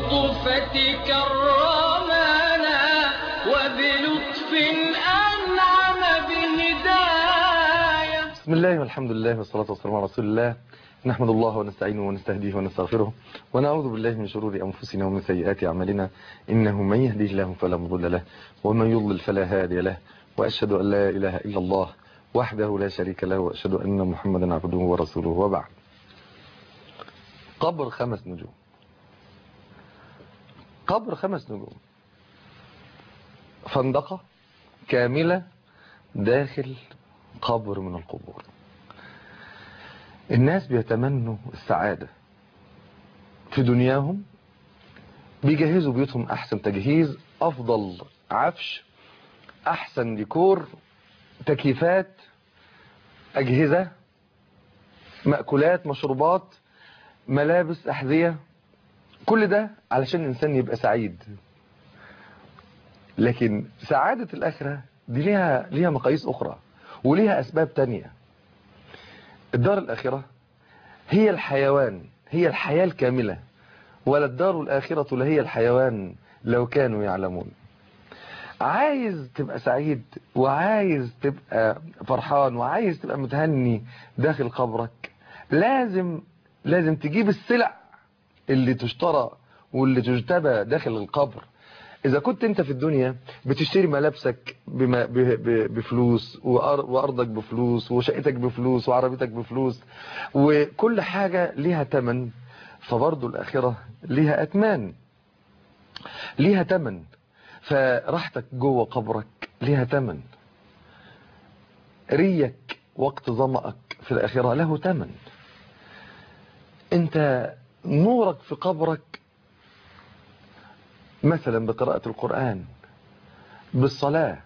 بلطفتك كرمنا وبلطف أنعم بهداية بسم الله والحمد لله والصلاة والسلام على رسول الله نحمد الله ونستعينه ونستهديه ونستغفره ونعوذ بالله من شرور أنفسنا ومن سيئات أعمالنا إنه من يهديه الله فلا مضل له ومن يضلل فلا هادي له وأشهد أن لا إله إلا الله وحده لا شريك له وأشهد أن محمدا عبده ورسوله وبعد قبر خمس نجوم قبر خمس نجوم فندقة كاملة داخل قبر من القبور الناس بيتمنوا السعادة في دنياهم بيجهزوا بيوتهم أحسن تجهيز أفضل عفش أحسن ديكور تكييفات أجهزة مأكولات مشروبات ملابس أحذية كل ده علشان الإنسان يبقى سعيد لكن سعادة الآخرة دي ليها, ليها مقاييس أخرى وليها أسباب تانية الدار الآخرة هي الحيوان هي الحياة الكاملة ولا الدار الآخرة لهي الحيوان لو كانوا يعلمون عايز تبقى سعيد وعايز تبقى فرحان وعايز تبقى متهني داخل قبرك لازم لازم تجيب السلع اللي تشترى واللي تجتبى داخل القبر إذا كنت أنت في الدنيا بتشتري ملابسك بما ب- ب- بفلوس وأر- وأرضك بفلوس وشقتك بفلوس وعربيتك بفلوس وكل حاجة ليها تمن فبرضو الآخرة ليها أتمان ليها تمن فراحتك جوه قبرك ليها تمن ريك وقت ظمأك في الآخرة له تمن انت نورك في قبرك مثلا بقراءة القرآن بالصلاة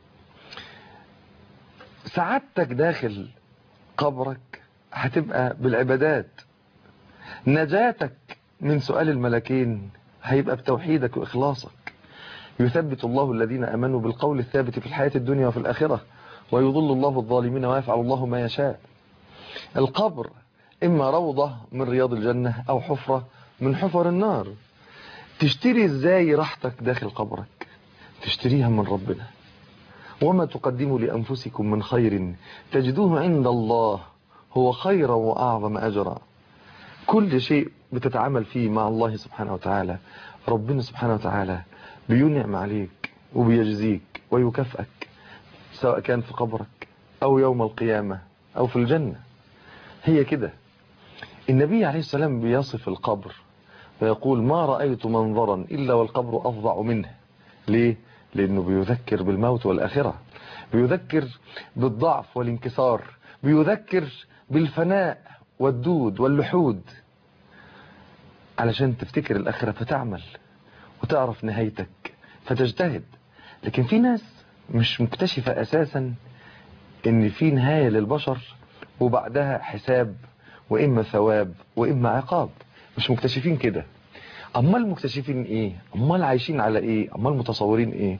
سعادتك داخل قبرك هتبقى بالعبادات نجاتك من سؤال الملكين هيبقى بتوحيدك وإخلاصك يثبت الله الذين أمنوا بالقول الثابت في الحياة الدنيا وفي الآخرة ويضل الله الظالمين ويفعل الله ما يشاء القبر إما روضة من رياض الجنة أو حفرة من حفر النار تشتري ازاي راحتك داخل قبرك تشتريها من ربنا وما تقدموا لأنفسكم من خير تجدوه عند الله هو خيرا وأعظم أجرا كل شيء بتتعامل فيه مع الله سبحانه وتعالى ربنا سبحانه وتعالى بينعم عليك وبيجزيك ويكافئك سواء كان في قبرك أو يوم القيامة أو في الجنة هي كده النبي عليه السلام بيصف القبر فيقول ما رأيت منظرا إلا والقبر أفظع منه ليه؟ لأنه بيذكر بالموت والآخرة بيذكر بالضعف والانكسار بيذكر بالفناء والدود واللحود علشان تفتكر الآخرة فتعمل وتعرف نهايتك فتجتهد لكن في ناس مش مكتشفة أساسا ان في نهاية للبشر وبعدها حساب وإما ثواب وإما عقاب مش مكتشفين كده امال مكتشفين ايه امال عايشين على ايه امال متصورين ايه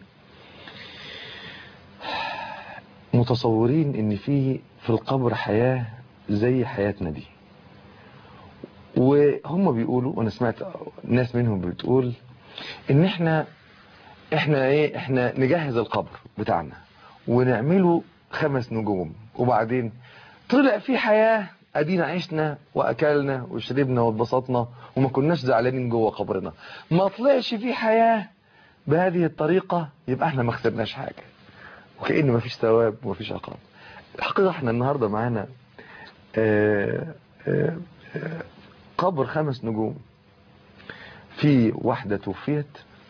متصورين ان في في القبر حياة زي حياتنا دي وهم بيقولوا وانا سمعت ناس منهم بتقول ان احنا احنا ايه احنا نجهز القبر بتاعنا ونعمله خمس نجوم وبعدين طلع في حياة ادينا عشنا واكلنا وشربنا واتبسطنا وما كناش زعلانين جوه قبرنا ما طلعش في حياة بهذه الطريقة يبقى احنا ما خسرناش حاجة وكأن ما فيش ثواب وما فيش عقاب الحقيقة احنا النهاردة معانا آه، آه، آه، قبر خمس نجوم في واحدة توفيت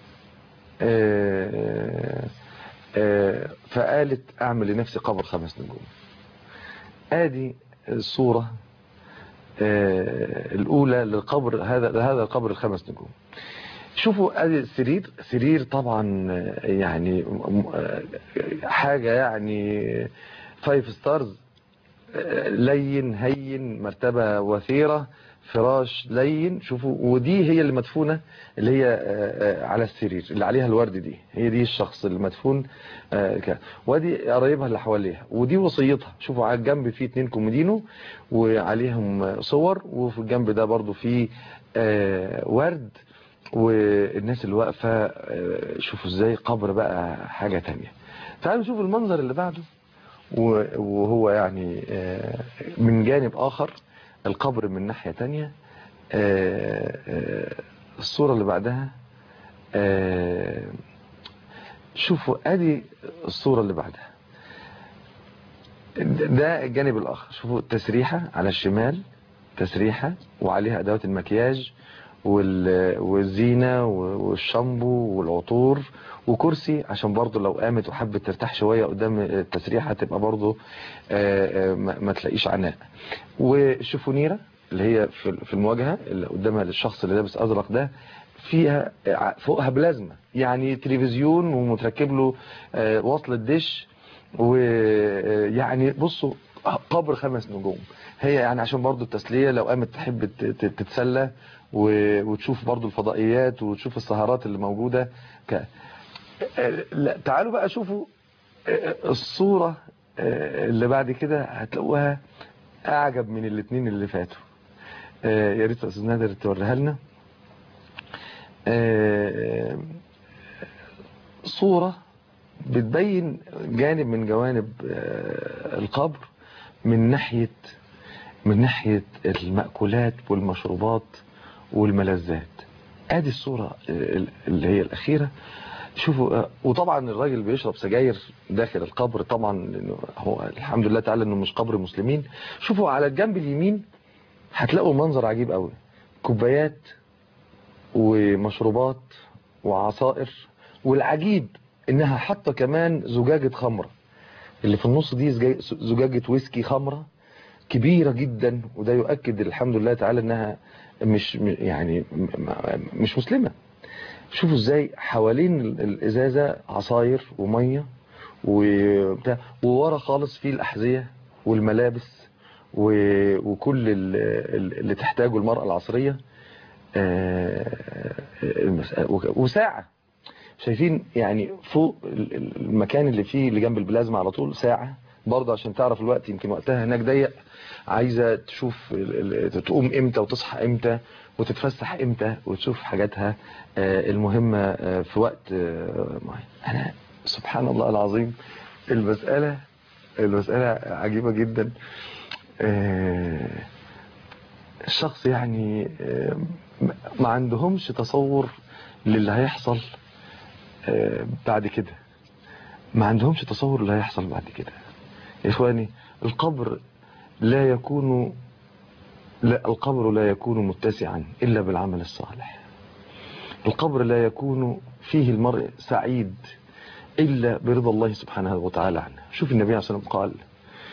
آه، آه، فقالت اعمل لنفسي قبر خمس نجوم ادي الصورة آه، الأولى للقبر هذا لهذا القبر الخمس نجوم شوفوا ادي السرير سرير طبعا آه، يعني م- آه، حاجة يعني فايف ستارز لين هين مرتبة وثيرة فراش لين شوفوا ودي هي اللي مدفونة اللي هي آه، آه، على السرير اللي عليها الورد دي هي دي الشخص اللي مدفون آه، ك- ودي قرايبها اللي حواليها ودي وصيتها شوفوا على الجنب في اتنين كومودينو وعليهم صور وفي الجنب ده برضو في آه، ورد والناس اللي واقفة آه، شوفوا ازاي قبر بقى حاجة تانية تعالوا نشوف المنظر اللي بعده و- وهو يعني آه، من جانب آخر القبر من ناحية تانية آه، آه، الصورة اللي بعدها آه، شوفوا ادي الصورة اللي بعدها ده الجانب الاخر شوفوا التسريحة على الشمال تسريحة وعليها ادوات المكياج وال- والزينة والشامبو والعطور وكرسي عشان برضو لو قامت وحبت ترتاح شوية قدام التسريحة تبقى برضو آه، آه، ما ما تلاقيش عناء والشفونيرة اللي هي في في المواجهة اللي قدامها للشخص اللي لابس ازرق ده فيها ع- فوقها بلازما يعني تلفزيون ومتركب له آه، وصلة دش ويعني بصوا قبر خمس نجوم هي يعني عشان برضو التسلية لو قامت تحب ت- ت- تتسلى و- وتشوف برضو الفضائيات وتشوف السهرات اللي موجودة ك... آه، لا تعالوا بقى شوفوا آه، الصورة آه، اللي بعد كده هتلاقوها أعجب من الاتنين اللي فاتوا آه، يا ريت يا أستاذ نادر توريها لنا آه، صورة بتبين جانب من جوانب آه، القبر من ناحية من ناحية المأكولات والمشروبات والملذات ادي الصورة آه، اللي هي الأخيرة شوفوا آه، وطبعا الراجل بيشرب سجاير داخل القبر طبعا لأنه هو الحمد لله تعالى انه مش قبر مسلمين شوفوا على الجنب اليمين هتلاقوا منظر عجيب قوي كوبايات ومشروبات وعصائر والعجيب انها حاطه كمان زجاجة خمرة اللي في النص دي زجا- زجاجة ويسكي خمرة كبيرة جدا وده يؤكد الحمد لله تعالى انها مش م- يعني م- م- مش مسلمة شوفوا ازاي حوالين ال- الازازة عصاير ومية وبتاع وورا خالص في الاحذية والملابس و- وكل ال- ال- اللي تحتاجه المرأة العصرية آه، المسألة وك- وساعة شايفين يعني فوق ال- ال- المكان اللي فيه اللي جنب البلازما على طول ساعة برضه عشان تعرف الوقت يمكن وقتها هناك ضيق عايزة تشوف ال- ال- تقوم امتى وتصحى امتى وتتفسح امتى وتشوف حاجاتها آه، المهمة آه، في وقت آه، معين انا سبحان الله العظيم المسألة المسألة عجيبة جدا آه، الشخص يعني آه، ما عندهمش تصور للي هيحصل آه، بعد كده ما عندهمش تصور اللي هيحصل بعد كده يا اخواني القبر لا يكون لا القبر لا يكون متسعا الا بالعمل الصالح القبر لا يكون فيه المرء سعيد الا برضا الله سبحانه وتعالى عنه شوف النبي عليه الصلاه والسلام قال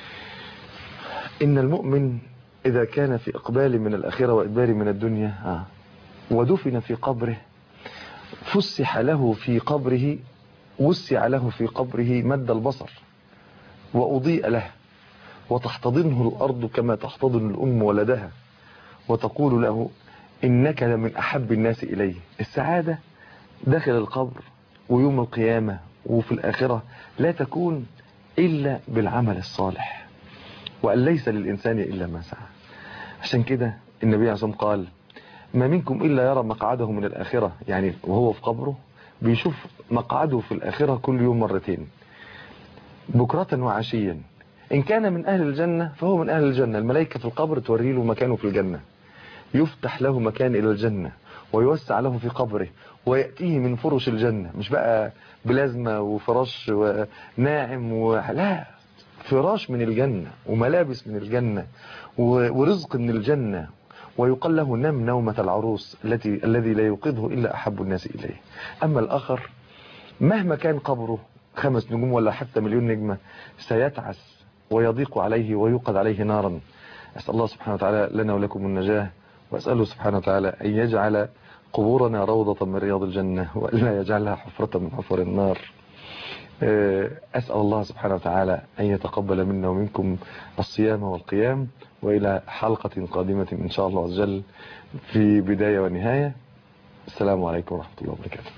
ان المؤمن اذا كان في اقبال من الاخره وادبار من الدنيا آه، ودفن في قبره فسح له في قبره وسع له في قبره مد البصر وأضيء له وتحتضنه الأرض كما تحتضن الأم ولدها وتقول له إنك لمن أحب الناس إليه السعادة داخل القبر ويوم القيامة وفي الآخرة لا تكون إلا بالعمل الصالح وأن ليس للإنسان إلا ما سعى عشان كده النبي عليه الصلاة والسلام قال ما منكم إلا يرى مقعده من الآخرة يعني وهو في قبره بيشوف مقعده في الآخرة كل يوم مرتين بكرة وعشيا إن كان من أهل الجنة فهو من أهل الجنة الملائكة في القبر توري له مكانه في الجنة يفتح له مكان إلى الجنة ويوسع له في قبره ويأتيه من فرش الجنة مش بقى بلازمة وفراش وناعم و... لا فراش من الجنة وملابس من الجنة و- ورزق من الجنة ويقال له نم نومة العروس التي الذي لا يوقظه إلا أحب الناس إليه أما الآخر مهما كان قبره خمس نجوم ولا حتى مليون نجمة سيتعس ويضيق عليه ويوقد عليه نارا أسأل الله سبحانه وتعالى لنا ولكم النجاة وأسأله سبحانه وتعالى أن يجعل قبورنا روضة من رياض الجنة وألا يجعلها حفرة من حفر النار أسأل الله سبحانه وتعالى أن يتقبل منا ومنكم الصيام والقيام وإلى حلقة قادمة إن شاء الله عز وجل في بداية ونهاية السلام عليكم ورحمة الله وبركاته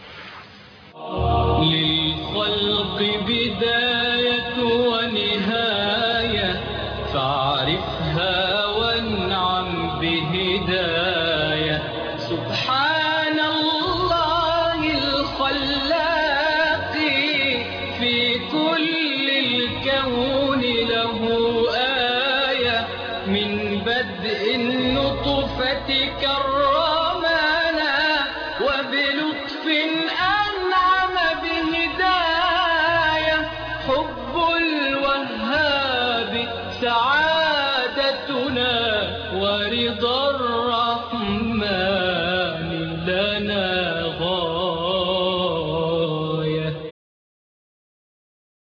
للخلق بداية ونهاية فاعرفها وانعم بهداية سبحان الله كرمنا وبلطف أنعم بهداية حب الوهاب سعادتنا ورضا